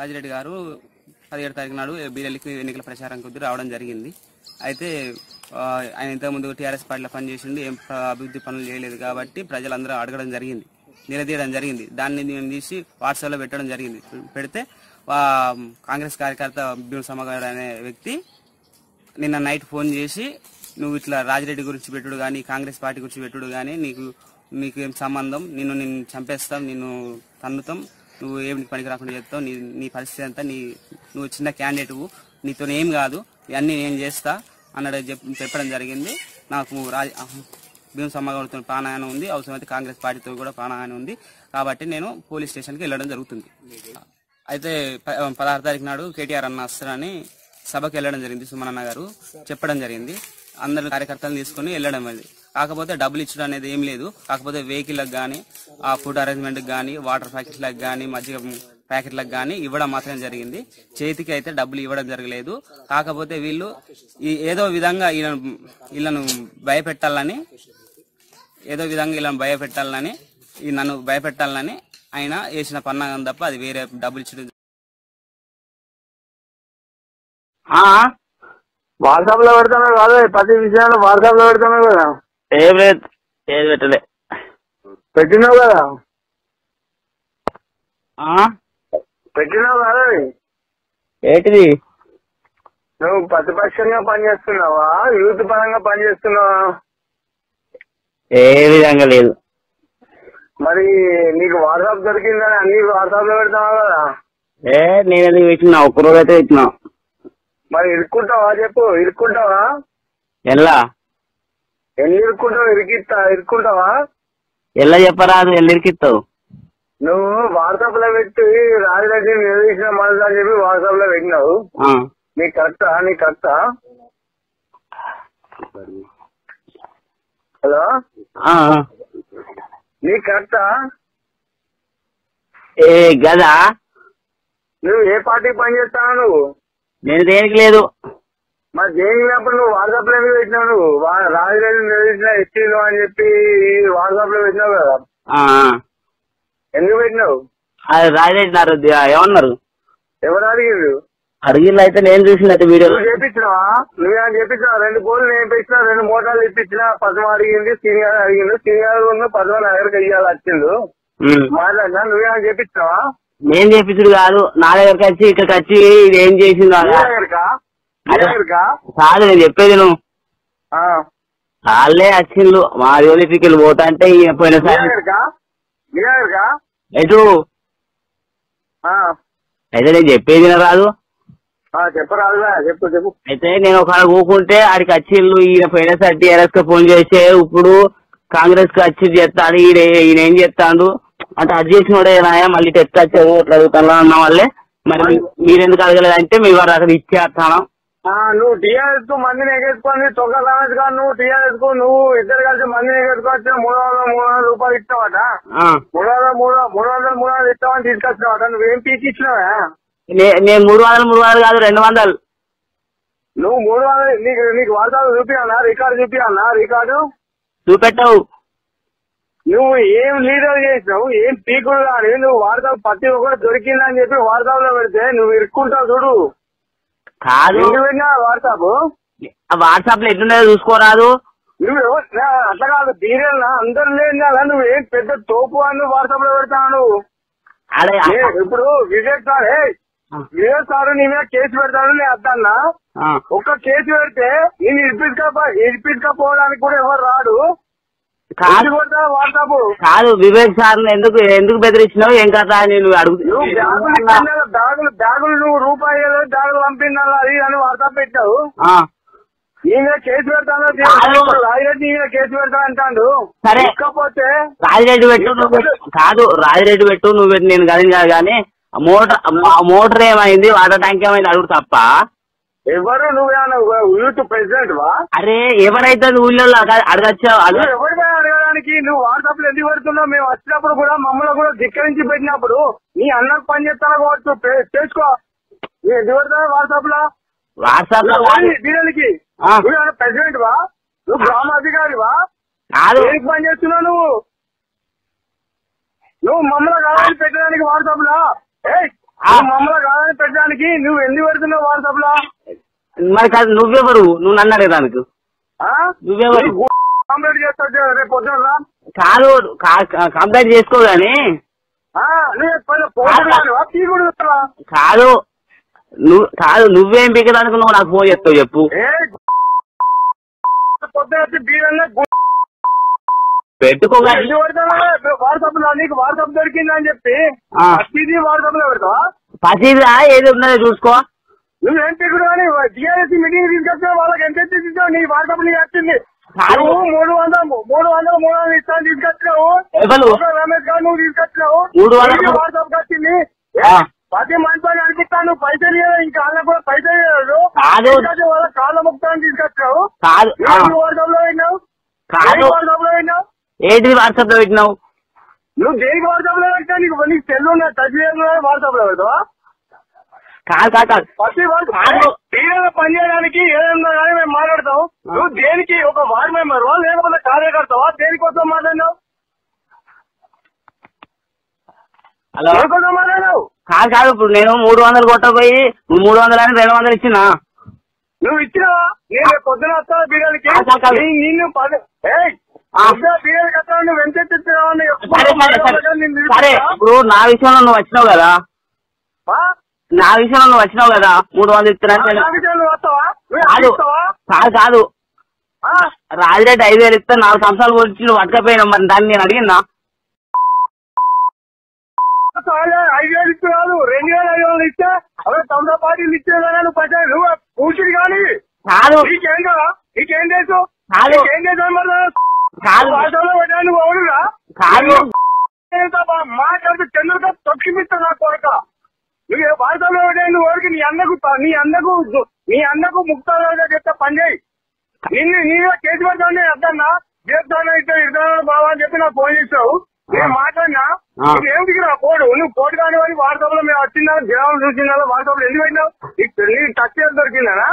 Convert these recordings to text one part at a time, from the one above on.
రాజిరెడ్డి గారు పదిహేడు తారీఖు నాడు బీరెల్లికి ఎన్నికల ప్రచారం కొద్ది రావడం జరిగింది అయితే ఆ, ఆయన ఇంతకుముందు టీఆర్ఎస్ పార్టీలో పనిచేసిండు ఏం ప్ర- అభివృద్ధి పనులు చేయలేదు కాబట్టి ప్రజలందరూ అడగడం జరిగింది నిలదీయడం జరిగింది దాన్ని నేను తీసి వాట్సాప్లో పెట్టడం జరిగింది పెడితే ఆ, కాంగ్రెస్ కార్యకర్త భీమ సమగారు అనే వ్యక్తి నిన్న నైట్ ఫోన్ చేసి నువ్వు ఇట్లా రాజిరెడ్డి గురించి పెట్టుడు కానీ కాంగ్రెస్ పార్టీ గురించి పెట్టుడు కానీ నీకు నీకు ఏం సంబంధం నిన్ను నిన్ను చంపేస్తాం నిన్ను తన్నుతాం నువ్వు ఏమి పనికి రాకుండా చేస్తావు నీ నీ పరిస్థితి అంతా నీ నువ్వు చిన్న క్యాండిడేట్ నీతో ఏం కాదు ఇవన్నీ నేను చేస్తా అన్నట్టు చెప్ చెప్పడం జరిగింది నాకు రాజ భీమ సమ్మగౌడతో ప్రాణాయానం ఉంది అవసరమైతే కాంగ్రెస్ పార్టీతో కూడా ప్రాణాయానం ఉంది కాబట్టి నేను పోలీస్ స్టేషన్కి వెళ్ళడం జరుగుతుంది అయితే ప- పదహారు తారీఖు నాడు కేటీఆర్ అన్న వస్తారని సభకి వెళ్ళడం జరిగింది సుమనన్న గారు చెప్పడం జరిగింది అందరు కార్యకర్తలను తీసుకుని వెళ్ళడం అది కాకపోతే డబ్బులు ఇచ్చడం అనేది ఏం లేదు కాకపోతే వెహికల్కి కానీ ఆ ఫుడ్ అరేంజ్మెంట్కి కానీ వాటర్ ప్యాకెట్లకు కానీ మజ్జిగ ప్యాకెట్లకు కానీ ఇవ్వడం మాత్రం జరిగింది చేతికి అయితే డబ్బులు ఇవ్వడం జరగలేదు కాకపోతే వీళ్ళు ఈ ఏదో విధంగా వీళ్ళను వీళ్ళను భయపెట్టాలని ఏదో విధంగా ఇలా భయపెట్టాలని ఈ నన్ను భయపెట్టాలని ఆయన వేసిన పన్నాగం తప్ప అది వేరే డబ్బులు ఇచ్చడం వాట్సాప్ లో పెడతామే కాదు ప్రతి విషయంలో వాట్సాప్ లో పెడతామే కదా ఏం లేదు ఏది పెట్టలే పెట్టినావు కదా ఆ? పెట్టినావు కదా అది. ఏంటిది నువ్వు ప్రతిపక్షంగా పనిచేస్తున్నావా యూత్ పరంగా పనిచేస్తున్నావా ఏ విధంగా లేదు మరి నీకు వాట్సాప్ దొరికిందని అన్ని వాట్సాప్ లో పెడతావా కదా ఏ నేను ఎందుకు పెట్టినా ఒక్క రోజు అయితే పెట్టినా మరి ఇరుక్కుంటావా చెప్పు ఇరుక్కుంటావా ఎల్లా ఎన్ని ఇరుక్కుంటావు ఇరికిస్తా ఇరుక్కుంటావా ఎల్లా చెప్పరాదు ఎల్లిరికిస్తావు నువ్వు వాట్సాప్ లో పెట్టి రాజరెడ్డి నిలదీసిన మనసు అని చెప్పి వాట్సాప్ లో పెట్టినావు ఆ. నీకు కరెక్టా నీకు కరెక్టా హలో ఆ, ఆ. నీకు కరెక్టా ఏ గదా నువ్వు ఏ పార్టీకి పనిచేస్తావు నువ్వు నేను దేనికి లేదు మరి దేనికినప్పుడు నువ్వు వాట్సాప్ లో ఎందుకు పెట్టినావు నువ్వు వా- రాజరెడ్డి నిలదీసిన ఎస్టీలు అని చెప్పి వాట్సాప్ లో పెట్టినావు కదా ఆ, ఆ. ఎందుకు పెట్టినావు అది రాజరెడ్డినారు ఏమన్నారు ఎవరు అడిగిండు అడిగిళ్ళు అయితే నేను చూసినట్టు వీడియోలో నువ్వు చేపించినావా నువ్వేం చేపించినావా రెండు కోళ్ళు నేను ఇప్పించిన రెండు మోటార్లు ఇప్పించిన పద్మ అడిగింది సీనియర్ అడిగిండు సీనియర్ ఉన్న పద్మ నా దగ్గరకు వెయ్యాలి వచ్చిండు ఉమ్. మాట్లాడినా నువ్వేం చేపించినావా నేను చేపించుడు కాదు నా దగ్గరికి వచ్చి ఇక్కడికి వచ్చి ఇది ఏం చేసిందో నీ అలా. దగ్గరకా నీ దగ్గరకా కాదు నేను చెప్పేది నువ్వు ఆ. వాళ్ళే వచ్చిండ్రు మా యూనిఫికల్ పోతా అంటే ఈయన నీ పోయినసారి దగ్గరకా నీ దగ్గరకా ఎటు ఆ. అయితే నేను చెప్పేది రాదు ఆ, చెప్పరాదుగా చెప్పు చెప్పు అయితే నేను ఒక కూకుంటే ఆడికి వచ్చిండ్రు ఈయన పోయినసారి టీఆర్ఎస్ కి ఫోన్ చేస్తే ఇప్పుడు కాంగ్రెస్ కి వచ్చి చేస్తాడు ఈయన ఈయన ఏం చేస్తాడు అంటే అది చేసినోడే నాయ మళ్ళీ టెస్ట్ వచ్చారు అట్లా అడుగుతాను అన్న వాళ్ళే మరి మీ- మీరెందుకు అడగలేదు అంటే మీ వారు అక్కడ ఇచ్చేస్తాను ఆ, నువ్వు టీఆర్ఎస్ కు మందిని ఎగేసుకొని తొక్క రమేష్ గారు నువ్వు టీఆర్ఎస్ కు నువ్వు ఇద్దరు కలిసి మందిని ఎగేసుకొచ్చి మూడు వందల మూడు వందల రూపాయలు ఇస్తావట ఆ. మూడు వందల మూడు మూడు వందల మూడు వందలు ఇస్తావని తీసుకొచ్చినావట నువ్వేం పీకి ఇచ్చినావా నే- నేను మూడు వందలు మూడు వందలు కాదు రెండు వందలు నువ్వు మూడు వందలు నీకు నీకు వాట్సాప్ చూపియాలా రికార్డు చూపియాలా రికార్డు చూపెట్టవు నువ్వు ఏం లీడర్ చేసినావు ఏం పీకుడు కానీ నువ్వు వాట్సాప్ ప్రతి ఒక్కటి దొరికిందని చెప్పి వాట్సాప్ లో పెడితే నువ్వు ఇరుక్కుంటావు చూడు కాదు ఎందుకు పెట్టినా వాట్సాప్ వాట్సాప్ లో ఎట్లున్నాయో చూసుకోరాదు నువ్వు ఎవరు నా అట్లా కాదు బీరేనా అందరు లేదు నువ్వు ఏం పెద్ద తోపు అని వాట్సాప్ లో పెడతావు నువ్వు అడే ఏ, ఇప్పుడు వివేక్ సార్ ఏ, వివేక్ సార్ నీ మీద కేసు పెడతాను నేను అద్దన్నా ఆ. ఒక్క కేసు పెడితే నేను ఇరిపించక ఇరిపించకపోవడానికి కూడా ఎవరు రాడు కాదు ఎందుకు కొడతావు వాట్సాప్ కాదు వివేక్ సార్ ఎందుకు ఎందుకు బెదిరించినావు ఏం కదా అని నువ్వు అడుగు నువ్వు బ్యాగులు ఇచ్చిన బ్యాగులు బ్యాగులు నువ్వు రూపాయి బ్యాగులు పంపిండాలి అది అని వాట్సాప్ పెట్టావు ఆ. నీ మీద కేసు పెడతాను కాదు. రాయిరెడ్డి నీ మీద కేసు పెడతా అంటాడు సరే. ఇకపోతే రాజిరెడ్డి పెట్టు నువ్వు పెట్టు. కాదు రాజిరెడ్డి పెట్టు నువ్వు పెట్టు నేను కదని కాదు కానీ ఆ మోటార్ ఆ మోటార్ ఏమైంది వాటర్ ట్యాంక్ ఏమైంది అడుగు తప్ప ఎవరు నువ్వేమన్నా యూత్ ప్రెసిడెంట్ వా అరే ఎవరైతే ఊళ్ళో అడగచ్చావు అడగ నువ్వు ఎవరిపై అడగడానికి నువ్వు వాట్సాప్ లో ఎందుకు పెడుతున్నావు మేము వచ్చినప్పుడు కూడా మమ్మల్ని కూడా ధిక్కరించి పెట్టినప్పుడు నీ అన్నకు పని చేస్తాను కావచ్చు పే- చేసుకో నువ్వు ఎందుకు పెడతావు వాట్సాప్ లో వాట్సాప్ లో కాదు. దీనికి ఆ. నువ్వు ప్రెసిడెంట్ వా నువ్వు గ్రామాధికారి వా కాదు దేనికి పని చేస్తున్నావు నువ్వు నువ్వు మమ్మల్ని కావాలి పెట్టడానికి వాట్సాప్ లో ఏయ్ ఆ. నువ్వు మమ్మల్ని కాదని పెట్టడానికి నువ్వు ఎందుకు పెడుతున్నావు వాట్సాప్ లో మరి కాదు నువ్వెవరు నువ్వు నన్ను అడగడానికి నువ్వెవరు కంప్లీట్ చేస్తా రేపు పొద్దున రా. కాదు కా- కంప్లైంట్ చేసుకో గాని ఆ, నువ్వు పైన పోటీ కానివా? టీ కూడా ఇస్తావా? కాదు నువ్వు కాదు నువ్వేం పీకడానికి నువ్వు నాకు ఫోన్ చేస్తావు చెప్పు ఏ పొద్దున వచ్చి బీరన్నా పెట్టుకోగాని వాట్సాప్ లో నీకు వాట్సాప్ దొరికింది అని చెప్పి ఆ. ప్రతిదీ వాట్సాప్ లో పెడతావా పసిదిరా ఏది ఉన్నదో చూసుకో నువ్వేం తిరుగుడు అని టీఆర్ఎస్ మీటింగ్ తీసుకొచ్చా వాళ్ళకి ఎంత ఇచ్చావు నీ వాట్సాప్ నీకు వచ్చింది కాదు. నువ్వు మూడు వందలు మూడు వందలు మూడు వందలు ఇస్తాను తీసుకొచ్చినావు ఎవరు? ఒక రమేష్ గారు నువ్వు తీసుకొచ్చినావు మూడు వందలు? నీకు వాట్సాప్ వచ్చింది ఆ. ప్రతి మనిషి అనిపిస్తాను పైసలు ఇవ్వలేదు ఇంకా వాళ్ళకి కూడా పైసలు ఇవ్వలేదు కాదు. తీసుకొచ్చి వాళ్ళ కాళ్ళ ముక్తాన్ని తీసుకొచ్చావు కాదు ఆ, నువ్వు వాట్సాప్ లో విన్నావు కాదు వాట్సాప్ లో విన్నావు ఏంటిది వాట్సాప్ లో పెట్టినావు నువ్వు దేనికి వాట్సాప్ లో పెట్టా నీకు నీకు సెల్ ఉన్నా టచ్ వాట్సాప్ లో పెడతావా కాదు కాదు కాదు ప్రతి వాళ్ళు కాదు. తీవ్రంగా పనిచేయడానికి ఏదన్నా కానీ మేము మాట్లాడతాం నువ్వు దేనికి ఒక వార్డ్ మెంబర్ లేకపోతే కార్యకర్తవా దేనికోసం మాట్లాడినావు హలో దేనికోసం మాట్లాడినావు కాదు కాదు ఇప్పుడు నేను మూడు వందలు కొట్టపోయి నువ్వు మూడు వందలు అని రెండు వందలు ఇచ్చినా నువ్వు ఇచ్చినావా నేను రేపు పొద్దున వస్తా బిర్యానీకి కాదు, కాదు, కాదు. నీ- నిన్ను పది ఏయ్, ఆ. పొద్దున బిర్యానీకి వస్తా నువ్వు ఎంత ఇచ్చినావా అని ఎప్పుడు సరే సరే సరే నిన్ను సరే నిలిపిస్తా. ఇప్పుడు నా విషయంలో నువ్వు వచ్చినావు కదా ఆ? నా విషయంలో నువ్వు వచ్చినావు కదా మూడు వందలు ఆ, ఇస్తున్నాను నేను నా విషయంలో నువ్వు వస్తావా నువ్వు కాదు ఇస్తావా కాదు కాదు ఆ? రాజిరెడ్డి ఐదు వేలు ఇస్తే నాలుగు సంవత్సరాలు గురించి నువ్వు పట్టుకపోయినావు మరి దాన్ని నేను అడిగినా చాలా ఐదు వేలు ఇస్తున్నాడు రెండు వేల ఐదు వందలు ఇస్తే అదే తొంభై పార్టీలు ఇచ్చేదాకా నువ్వు పట్టాడు నువ్వు కూర్చుని కానీ కాదు నీకేం కదా నీకేం తెలుసు కాదు. నీకేం చేసావు మరి కాదు భాషలో పెట్టాను నువ్వు అవునుగా కాదు మాట్లాడుతూ చంద్రుగా తొక్కిపిస్తా నా కొరక నువ్వు ఏ భాషలో పెట్టాను నువ్వు ఎవరికి నీ అన్నకు నీ అన్నకు నీ అన్నకు ముక్తాలుగా చెప్తే పని చేయి నిన్ను నీవే కేసు పెడతానే అద్దన్నా చేస్తాను ఇట్లా ఇద్దరు బాబా అని చెప్పి నాకు ఫోన్ చేసావు నేను మాట్లాడినా ఆ. నీకు ఏం దిగినా కోడు నువ్వు కోడు కానివ్వని వాట్సాప్ లో మేము వచ్చిందా జనాలు చూసిందా వాట్సాప్ లో ఎందుకు పెట్టినావు నీకు నీ టచ్ చేసి దొరికిందా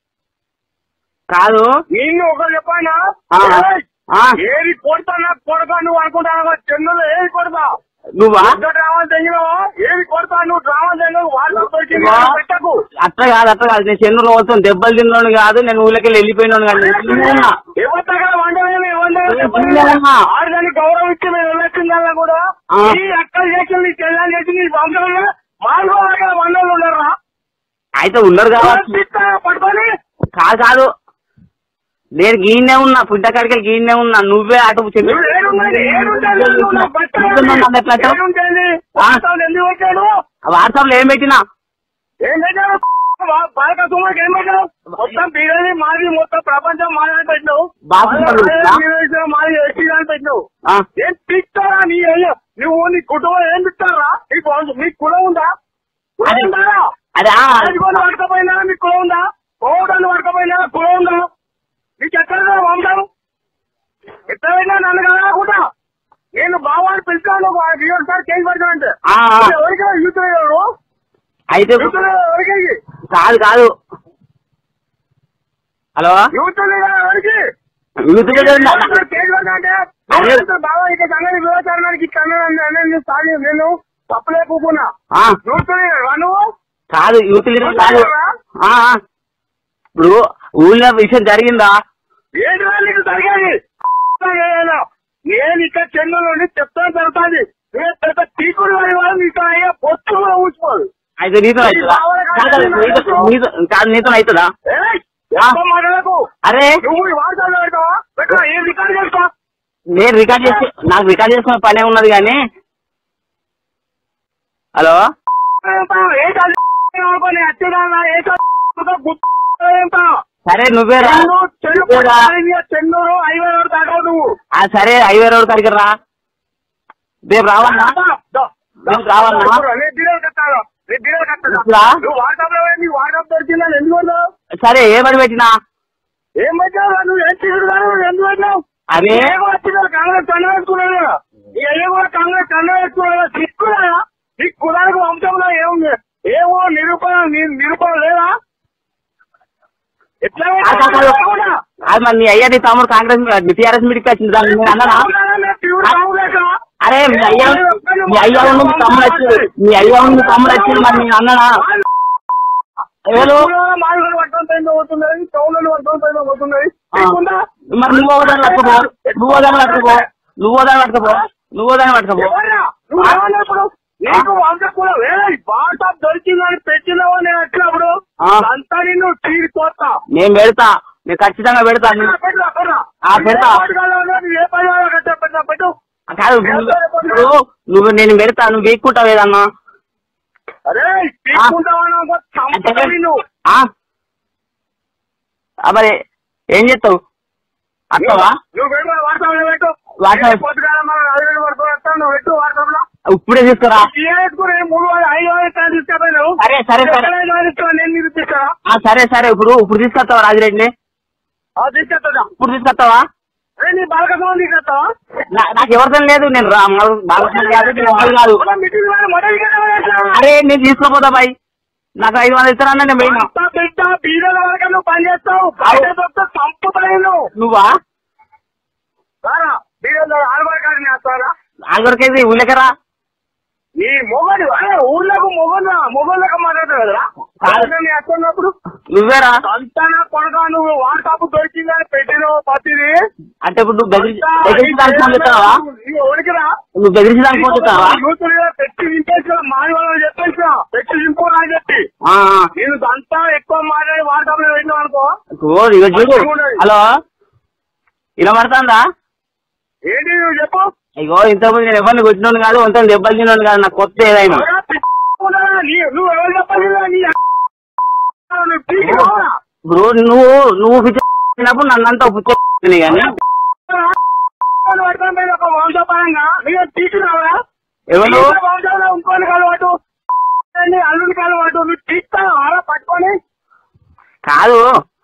కాదు నిన్ను ఒకరు చెప్పానా ఆ. ఏయ్, ఆ. ఏది కొడతా నాకు కొడతా నువ్వు అనుకుంటాను చెన్నులో ఏది కొడతా నువ్వా పెద్ద డ్రామాలు తెంగినావా ఏది కొడతా నువ్వు డ్రామాలు తెంగవు వాట్సాప్ దొరికింది వా. పెట్టకు అట్లా కాదు అట్లా కాదు నేను చెన్నులో వస్తాను దెబ్బలు తిన్నాను కాదు నేను ఊళ్ళకి వెళ్ళిపోయినాను కాదు నేను ఇంట్లోనే ఉన్నా. ఎవరితో వండలేదు ఏమన్నా? ఆడదానికి గౌరవం ఇచ్చి మేము వెళ్ళొచ్చిందల్లా కూడా ఆ. ఈ అక్కలు చేసి నీ చెల్లెలు చేసి నీ వంశంలో మాలో వందలు ఉన్నారా అయితే ఉన్నారు కావచ్చు పట్టుకొని కాదు కాదు నేను గీనే ఉన్నా పుట్ట కాడికి గీనే ఉన్నా నువ్వే అటు చెప్పి నువ్వు ఏడున్నది? ఏడుంటుంది? నువ్వు నా బట్టలు నన్ను ఎట్లా అంటావు? ఏడుంటుంది? ఆ. వాట్సాప్ ఎందుకు వచ్చాడు వాట్సాప్ లో ఏం పెట్టినా ఏం పెట్టావు బాలక సుమారు ఏం పెట్టావు మొత్తం బిర్యానీ మాది మొత్తం ప్రపంచం మాది పెట్టినావు బాగా పెట్టినా? మాది ఎస్టీ అని పెట్టినావు ఆ, ఏం పిక్తారా నీ అయ్యో నువ్వు నీ కుటుంబం ఏం పిక్తారా నీకు వంశ- నీ కులం ఉందా కులం అదే ఉందా అదే ఆ, రాజుకొని పడకపోయినా నీ కులం ఉందా కోవడాన్ని పడకపోయినా కులం ఉందా నీకు ఎక్కడ వంశం ఎట్లా వెళ్ళినా నన్ను కాకుండా నేను బావాన్ని పిలిచాను రియోల్ సార్ కేసు పెడతానంటే ఆ, ఆ. ఎవరికి యూత్ ఎవరు అయితే యూత్ ఎవరికి కాదు కాదు హలో యూత్ ఎవరికి యూత్ లీడర్ ఉన్నా. కేసు పెడతానంటే అదే. బాబా ఇక సంగతి వివరించడానికి నేను సాగి నేను తప్పులే కూకున్నా ఆ, యూత్ నువ్వు కాదు యూత్ లీడర్ కాదు ఆ, ఆ. ఇప్పుడు ఊళ్ళో విషయం జరిగిందా ఏంటి వాళ్ళు నీకు జరిగేది ఏదైనా? నేను ఇక్కడ చెన్నై నుండి చెప్తాను జరుగుతుంది నేను పెద్ద టీకుడు వాడి వాళ్ళు నీకు అయ్యే పొత్తు కూడా ఊసిపోదు అయితే నీతో అవుతుందా కాదు నీతో నీతో- కాదు నీతో అవుతుందా ఏయ్, ఎంత మాటలకు అరే నువ్వు ఈ వార్తలు పెడతావా పెట్టరా ఏం రికార్డు చేస్తా నేను రికార్డ్ చేసి నాకు రికార్డ్ చేసుకునే పనే ఉన్నది కానీ హలో ఏ చదువు అచ్చగా ఏ చదువు సరే నువ్వే రా నువ్వే రా. చెన్నూరు హైవే రోడ్ దాటావు నువ్వు ఆ, సరే హైవే రోడ్ కాడికి రా రేపు రావన్నా రేపు రావన్నా రేపు బిర్యానీ కట్టాను రేపు బిర్యానీ కట్టాను ఎట్లా? నువ్వు వాట్సాప్ లో నీ వాట్సాప్ దొరికిందని ఎందుకు అన్నావు సరే ఏ పని పెట్టినా ఏం పెట్టావు నువ్వు ఏం తీసుడు కానీ నువ్వు ఎందుకు పెట్టావు అదే ఏ కూడా వచ్చిందా కాంగ్రెస్ కండ వేసుకున్నాడు కదా ఈ అయ్య కూడా కాంగ్రెస్ కండ వేసుకున్నాడు కదా సిక్కుదా నీ కులానికి వంశంలో ఏముంది ఏమో నిరూపణ ని- నిరూపణ లేదా ఎట్లా ఆ, కాదు, కాదు. లేకుండా? అది మరి నీ అయ్యా నీ తమ్ముడు కాంగ్రెస్ టీఆర్ఎస్ మీటింగ్ వచ్చింది దాన్ని నేను అన్నానా అవునా? నేను తీవ్ర కాంగ్రెస్ ఆ? అరే మీ అయ్యా మీ అయ్యా ఉండి మీ తమ్ముడు వచ్చాడు మీ అయ్యా ఉండి మీ తమ్ముడు వచ్చాడు మరి నేను అన్ననా ఎవరు మాడుగులు పట్టుకొని పోతున్నది టౌన్లు పట్టుకొని పోతున్నది ఆ. మరి నువ్వు ఒకదాన్ని పట్టుకోపో నువ్వు ఒకదాన్ని పట్టుకోపో నువ్వు ఒకదాన్ని పట్టుకోపో నువ్వు ఒకదాన్ని పట్టుకోపో ఎవరా? నువ్వు ఏమన్నా ఇప్పుడు? నీకు వంద కూడా వేరే వాట్సాప్ దొరికిందని పెట్టినావా నేను వచ్చినప్పుడు ఆ. అంతా నిన్ను తీరిపోతా నేను పెడతా నేను ఖచ్చితంగా పెడతా నువ్వు- పెట్టరా, పెట్టరా. ఆ, పెడతా. ఏ పాటగాలో ఉన్నా, నువ్వు ఏ పని వాళ్ళ కంటే పెట్టరా, పెట్టు కాదు నువ్వు నువ్వు నేను పెడతా నువ్వు వేక్కుంటావు ఏదన్నా అరే తీసుకుంటావా నాకు చంపుతా నిన్ను ఆ? ఆ, మరి ఏం చేస్తావు అత్తవా నువ్వు పెట్టు వాట్సాప్ లో పెట్టు వాట్సాప్. ఏ పొద్దుగాల మనం ఐదు వరకు వస్తాను నువ్వు పెట్టు వాట్సాప్ లో ఇప్పుడే తీసుకురా తీసుకుని మూడు వేల ఐదు వేలు ఇస్తాను తీసుకపోయినావు సరే, సరే, సరే. ఐదు వేలు ఇస్తాను నేను నిరూపిస్తాను ఆ, సరే సరే ఇప్పుడు ఇప్పుడు తీసుకొస్తావా రాజిరెడ్డిని తీసుకొస్తా ఇప్పుడు తీసుకొస్తావా అరే నీ బాలకృష్ణ తీసుకొస్తావా నా- నాకు ఎవరితో లేదు నేను రా బాలకృష్ణ కాదు నేను ఎవరు కాదు మన మీటింగ్ లో మొదటి కదా అరే నేను తీసుకోపోతా బాయ్ నాకు ఐదు వందలు ఇస్తానన్నా నేను పోయినా అంతా బిడ్డ బీదల వరకు నువ్వు పని చేస్తావు బయట దొరికితే చంపుతా నేను నువ్వా రారా బీదల ఆడవారి కాదు చేస్తారా ఆఖరికైతే ఊళ్ళకరా నీ మొగడు అరే ఊళ్ళకు మొగలు మొగళ్ళకు మాట్లాడతావు కదరా కాదు. నేను ఎక్కడున్నప్పుడు నువ్వేరా అంతనా కొడగా నువ్వు వాట్సాప్ దొరికిందని పెట్టినావు పత్తిని అంటే ఇప్పుడు నువ్వు బెదిరి బెదిరించడానికి ఫోన్ చేస్తావా ఉడికిరా నువ్వు బెదిరించడానికి ఫోన్ చేస్తావా యూత్ పెట్టి దింపేసిన మాని వాళ్ళని చెప్పేసిన పెట్టి దింపు అని చెప్పి ఆ, నేను అంతా ఎక్కువ మాట్లాడి వాట్సాప్ లో పెట్టినావు అనుకో ఓ, ఇగో చూడు హలో వినబడుతుందా ఏంటి నువ్వు చెప్పు ఇగో ఇంతకుముందు నేను ఎవరిని కొట్టినోడు కాదు వంత దెబ్బలు తిన్నాను కాదు నాకు కొత్త ఏదైనా ఎవరా పిచ్చుకున్నారా? నీ- నువ్వు ఎవరు చెప్పాలి నీ నువ్వు పీకి రావరా? బ్రో నువ్వు నువ్వు పిచ్చినప్పుడు నన్నంతా పుచ్చి కానీ వాళ్ళు పట్టుకొని పోయి ఒక వంశపరంగా మీరు పీకి రావరా? ఎవరు ఈ వంశంలో ఇంకోని కలవాటు నీ అల్లుడి కలవాటు నువ్వు తీస్తావా పట్టుకొని కాదు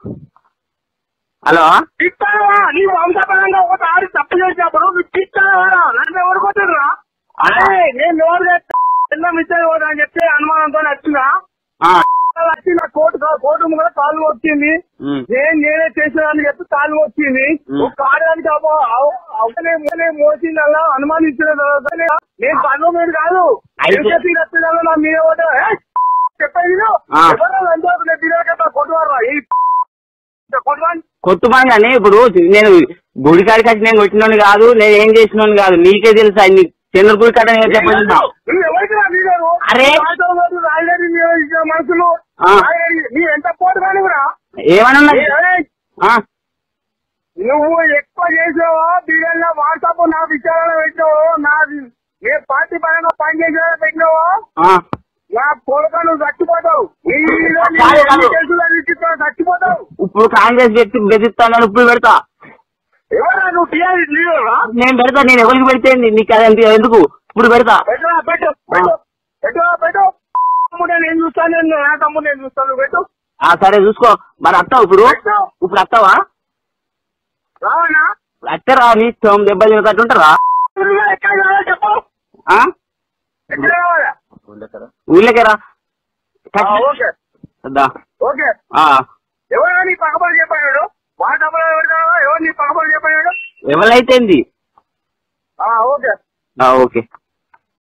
హలో తీస్తావా నీ వంశపరంగా ఒకసారి తప్పు చేసినప్పుడు నువ్వు తీస్తావా నన్ను ఎవరు కొట్టారా అరే నేను ఎవరు చిన్న మిస్టేక్ పోతా అని చెప్పి అనుమానంతో వచ్చినా ఆ, వచ్చి నా కోర్టు కోర్టు ముందు కాలు వచ్చింది ఉమ్, నేను నేనే చేసేదాన్ని చెప్పి కాలు వచ్చింది మ్. ఒక కార్యానికి అవసరం మోసింది అలా అనుమానించిన తర్వాత నేను పన్ను మీద కాదు అయితే- నేను చెప్పి నచ్చిందల్లా నా మీద ఒకటే, "ఏ, చెప్పేది విను. ఆ. ఎవరో లంచాలు నేను తిరగక కొట్టువారా ఈ కొట్టువాని కొట్టుమని కానీ ఇప్పుడు నేను గుడి కాడికి వచ్చి నేను కొట్టినోని కాదు నేను ఏం చేసినోని కాదు నీకే తెలుసా నీ చంద్రగుడి కాడ నేను చెప్పండి నువ్వు ఎవరికి రా లీడరు? అరే. రాజావారు, రాజాని నియోజక మనుషులు ఆ. రాజాని, నీ ఎంత పోటు కానివిరా ఏమన్నా ఆ, నువ్వు ఎక్కువ చేసావో బీడల్లో వాట్సాప్ నా విచారణ పెట్టావో నాది ఏ పార్టీ పరంగా పని చేసేదా పెట్టినావో ఆ. నా కొడుక నువ్వు చచ్చిపోతావు నీ మీద నీ కాదు, కాదు. ఎన్ని కేసులు అని ఇచ్చినా చచ్చిపోతావు ఇప్పుడు కాంగ్రెస్ వ్యక్తి బెదిరిస్తాను ఇప్పుడు పెడతా ఎవరా నువ్వు టీఆర్ఎస్ లీడరా నేను పెడతా నేను ఎవరికి పెడితే నీ- నీకు అది ఎంత- ఎందుకు ఇప్పుడు పెడతా పెట్టరా పెట్టు పెట్టు పెట్టు పెట్టు తమ్ముడు నేను చూస్తాను నేను నా తమ్ముడు నేను చూస్తాను పెట్టు ఆ సరే చూసుకో మరి వస్తావు ఇప్పుడు పెట్టు ఇప్పుడు వస్తావా రావన్నా అత్తరా నీ తొమ్మిది దెబ్బ తినకట్టు ఉంటారా నువ్వు ఎక్కడ కావాలో చెప్పు ఆ? ఎక్కడ కావాలా ఊళ్ళకే రా ఆ, ఓకే దా. ఓకే ఆ. ఎవరు నీ పక్కపడి చెప్పాడు వాట్సాప్ లో పెడతావా ఎవరు నీ పక్కపడి చెప్పాడు ఎవరైతే ఏంది? ఓకే ఆ, ఓకే